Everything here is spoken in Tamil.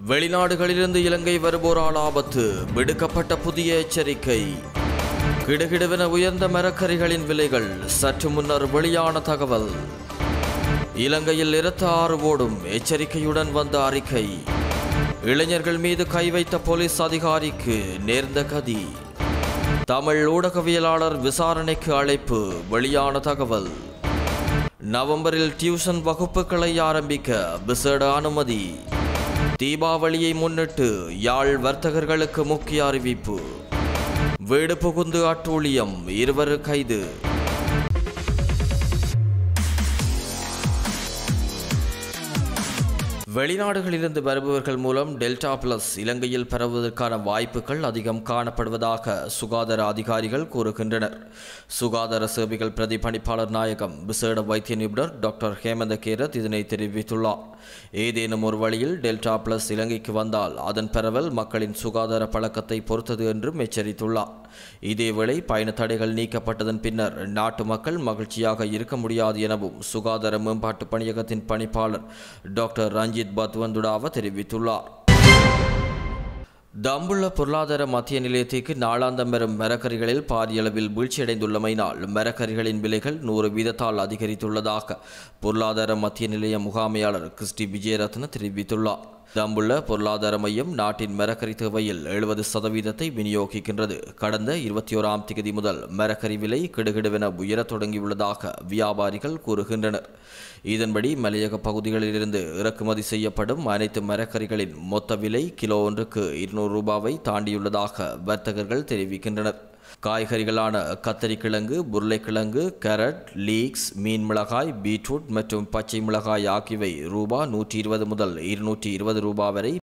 வெளிநாடுகளிலிருந்து இலங்கை வருவோரால் ஆபத்து விடுக்கப்பட்ட புதிய எச்சரிக்கை கிடுகிடுவென உயர்ந்த மரக்கறிகளின் விலைகள் சற்று முன்னர் வெளியான தகவல் இலங்கையில் இரத்த ஆறு ஓடும் எச்சரிக்கையுடன் வந்த அறிக்கை இளைஞர்கள் மீது கை வைத்த போலீஸ் அதிகாரிக்கு நேர்ந்த கதி தமிழ் ஊடகவியலாளர் விசாரணைக்கு அழைப்பு வெளியான தகவல் நவம்பரில் டியூஷன் வகுப்புகளை ஆரம்பிக்க விசேட அனுமதி தீபாவளியை முன்னிட்டு யாழ் வர்த்தகர்களுக்கு முக்கிய அறிவிப்பு வீடு புகுந்து அட்டூழியம் இருவர் கைது வெளிநாடுகளிலிருந்து வருபவர்கள் மூலம் டெல்டா பிளஸ் இலங்கையில் பரவுவதற்கான வாய்ப்புகள் அதிகம் காணப்படுவதாக சுகாதார அதிகாரிகள் கூறுகின்றனர் சுகாதார சேவைகள் பிரதி பணிப்பாளர் நாயகம் விசேட வைத்திய நிபுணர் டாக்டர் ஹேமந்த கேரத் இதனை தெரிவித்துள்ளார் ஏதேனும் ஒரு வழியில் டெல்டா பிளஸ் இலங்கைக்கு வந்தால் அதன் பரவல் மக்களின் சுகாதார பழக்கத்தை பொறுத்தது என்றும் எச்சரித்துள்ளார் இதேவேளை பயண தடைகள் நீக்கப்பட்டதன் பின்னர் நாட்டு மக்கள் மகிழ்ச்சியாக இருக்க முடியாது எனவும் சுகாதார மேம்பாட்டு பணியகத்தின் பணிப்பாளர் டாக்டர் ரஞ்சித் பத்வந்துடாவ தெரிவித்துள்ளார் தம்புள்ள பொருளாதார மத்திய நிலையத்திற்கு நாளாந்தம் பெறும் மரக்கறிகளில் பாரியளவில் வீழ்ச்சியடைந்துள்ளமையினால் மரக்கறிகளின் விலைகள் நூறு வீதத்தால் அதிகரித்துள்ளதாக பொருளாதார மத்திய நிலைய முகாமையாளர் கிறிஸ்டி விஜயரத்ன தெரிவித்துள்ளார் தம்புள்ள பொருளாதார மையம் நாட்டின் மரக்கறி தேவையில் எழுபது சதவீதத்தை விநியோகிக்கின்றது கடந்த இருபத்தி ஓராம் தேதி முதல் மரக்கறி விலை கிடுகிடுவென உயரத் தொடங்கியுள்ளதாக வியாபாரிகள் கூறுகின்றனர் இதன்படி மலையக பகுதிகளிலிருந்து இறக்குமதி செய்யப்படும் அனைத்து மரக்கறிகளின் மொத்த விலை கிலோ ஒன்றுக்கு இருநூறு ரூபாவை தாண்டியுள்ளதாக வர்த்தகர்கள் தெரிவிக்கின்றனர் காய்கறிகளான கத்தரிக்கிழங்கு உருளைக்கிழங்கு கேரட் லீக்ஸ் மீன் மிளகாய் பீட்ரூட் மற்றும் பச்சை மிளகாய் ஆகியவை ரூபா நூற்றி இருபது முதல் இருநூற்றி இருபது ரூபா வரை